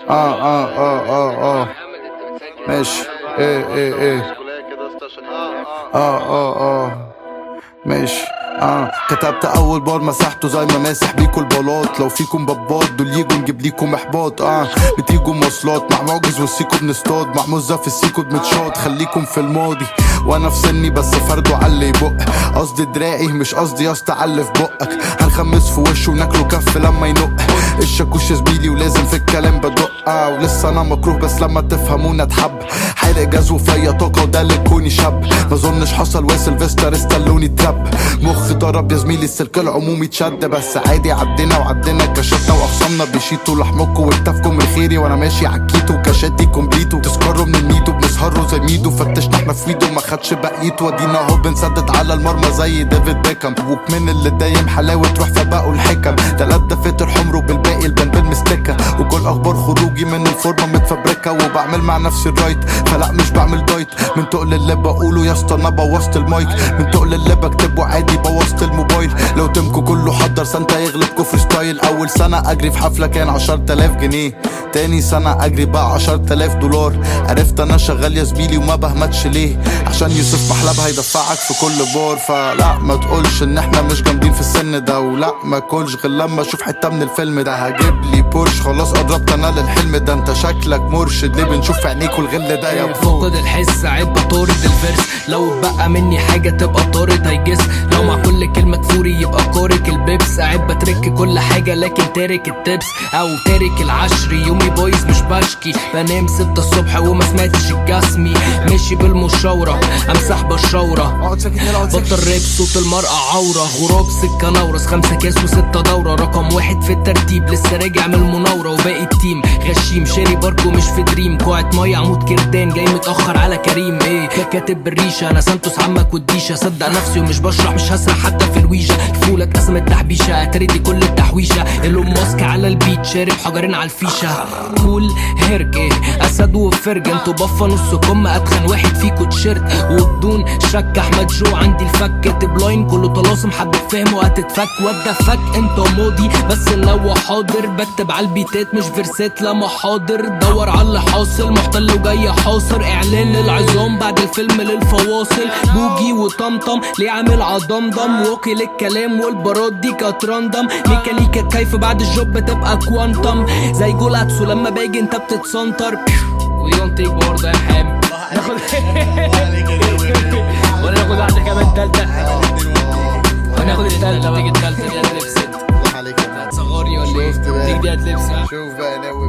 اه اه اه اه اه ماشي ايه ايه ايه اه اه اه ماشي اه كتبت اول بار مسحته زي ما ماسح بيكوا البلاط لو فيكم بباط دول يجوا نجيب ليكم احباط اه بتيجوا مواصلات مع معجز والسيكو بنصطاد مع مزة في السيكو بنتشاط خليكم في الماضي وانا في سني بس فرده علي يبق قصدي دراعي مش قصدي يا اسطى علي في بقك هنخمس في وشه وناكله كف لما ينق الشاكوش يا زميلي ولازم في الكلام بدق آه ولسه انا مكروه بس لما تفهموني اتحب حارق جزو فيا طاقه وده اللي كوني شاب ما اظنش حصل وسيلفستر استلوني تراب مخ ضرب يا زميلي السلك العمومي اتشد بس عادي عدينا وعدينا كشتنا واخصامنا بيشيطوا لحمكم واتفكم الخيري وانا ماشي عكيتو وكشاتي كومبليتو تسكروا من الميدو بنسهروا زي ميدو فتشنا احنا في ايده ما خدش بقيته ودينا اهو بنسدد على المرمى زي ديفيد بيكم وكمان اللي دايم حلاوه تروح فبقوا الحكم تلات دفات الحمر وبالباقي البان بالمستكه وكل اخبار خروجي من الفورمه متفبركه وبعمل مع نفسي الرايت فلا مش بعمل دايت من تقل اللي بقوله يا اسطى انا بوظت المايك من تقل اللي بكتبه عادي بوظت الموبايل لو تمكو كله حضر سانتا يغلب كفر ستايل اول سنه اجري في حفله كان 10000 جنيه تاني سنة أجري بقى 10000 دولار عرفت أنا شغال يا زميلي وما بهمتش ليه عشان يوسف محلب هيدفعك في كل بار فلا ما تقولش إن إحنا مش جامدين في السن ده ولا ما كلش غير لما أشوف حتة من الفيلم ده هجيب لي بورش خلاص قربت أنا للحلم ده أنت شكلك مرشد ليه بنشوف في عينيك والغل ده يا فوق فقد الحس عيب بطارد الفرس لو بقى مني حاجة تبقى طارد هيجس لو مع كل كلمة كفوري يبقى كارك البيبس عيب بترك كل حاجة لكن تارك التبس أو تارك العشر يومي بايظ مش بشكي بنام ستة الصبح وما سمعتش الجسمي ماشي بالمشاورة أمسح بالشورة بطل راب صوت المرأة عورة غراب سكة نورس خمسة كاس وستة دورة رقم واحد في الترتيب لسه راجع من المناورة وباقي التيم غشيم شاري باركو مش في دريم كوعة مية عمود كردان جاي متأخر على كريم ايه كاتب بالريشة انا سانتوس عمك والديشة صدق نفسي ومش بشرح مش هسرح حتى في الويجة الفولة اتقسم التحبيشة اتريدي كل التحويشة ايلون ماسك على البيت شارب حجرين على الفيشة كول هرج ايه اسد وفرج انتوا بفا نص كم اتخن واحد فيكوا تيشيرت وبدون شك احمد جو عندي الفك كاتب لاين كله طلاسم حد فاهم وهتتفك وات فك انت ماضي بس لو حاضر بكتب على البيتات مش فيرسات لا محاضر دور على اللي حاصل محتل وجاي حاصر اعلان للعظام بعد الفيلم للفواصل بوجي وطمطم ليه عامل عضمضم واقي للكلام والبارات دي كانت راندم ميكانيكا كيف بعد الجوب تبقى كوانتم زي جولاتسو لما باجي انت بتتسنتر وي دونت تيك بورد يا حام ناخد ولا ناخد واحده كمان تالته وناخد التالته تيجي التالته دي هتلبس عليك هتصغرني ولا ايه؟ شفت بقى. تيجي دي هتلبس ها؟ شوف بقى ناوي